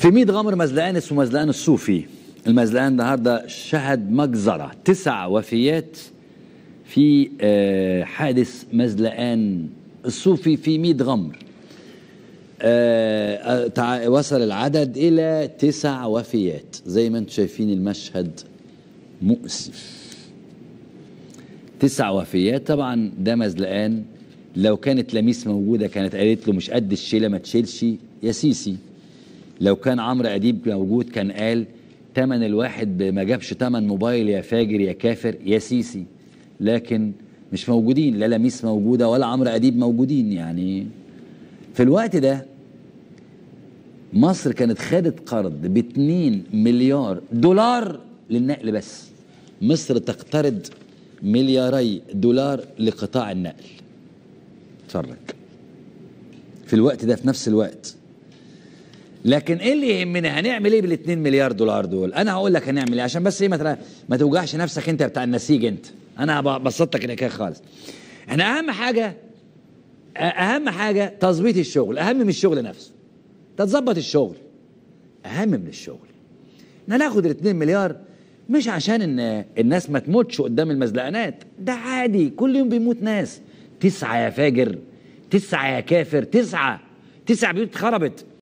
في ميت غمر مزلقان اسمه مزلقان الصوفي المزلقان النهارده شهد مجزرة تسع وفيات في آه، حادث مزلقان الصوفي في ميت غمر آه، آه، تع- وصل العدد إلى تسع وفيات زي ما انتم شايفين المشهد مؤسف تسع وفيات طبعا ده مزلقان لو كانت لميس موجودة كانت قالت له مش قد الشيلة ما تشيلش يا سيسي لو كان عمرو أديب موجود كان قال تمن الواحد ب- ما جابش تمن موبايل يا فاجر يا كافر يا سيسي لكن مش موجودين لا لميس موجودة ولا عمرو أديب موجودين يعني في الوقت ده مصر كانت خدت قرض ب 2 مليار دولار للنقل بس مصر تقترض ملياري دولار لقطاع النقل اتفرج في الوقت ده في نفس الوقت لكن ايه اللي يهمنا هنعمل ايه بال 2 مليار دولار دول انا هقول لك هنعمل ايه عشان بس ايه ما ترا- ما توجعش نفسك انت بتاع النسيج انت انا هبسط لك الحكايه خالص احنا اهم حاجه اهم حاجه تظبيط الشغل اهم من الشغل نفسه تتظبط الشغل اهم من الشغل احنا ناخد ال 2 مليار مش عشان ان الناس ما تموتش قدام المزلقانات ده عادي كل يوم بيموت ناس تسعة يا فاجر تسعة يا كافر تسعة تسع بيوت اتخربت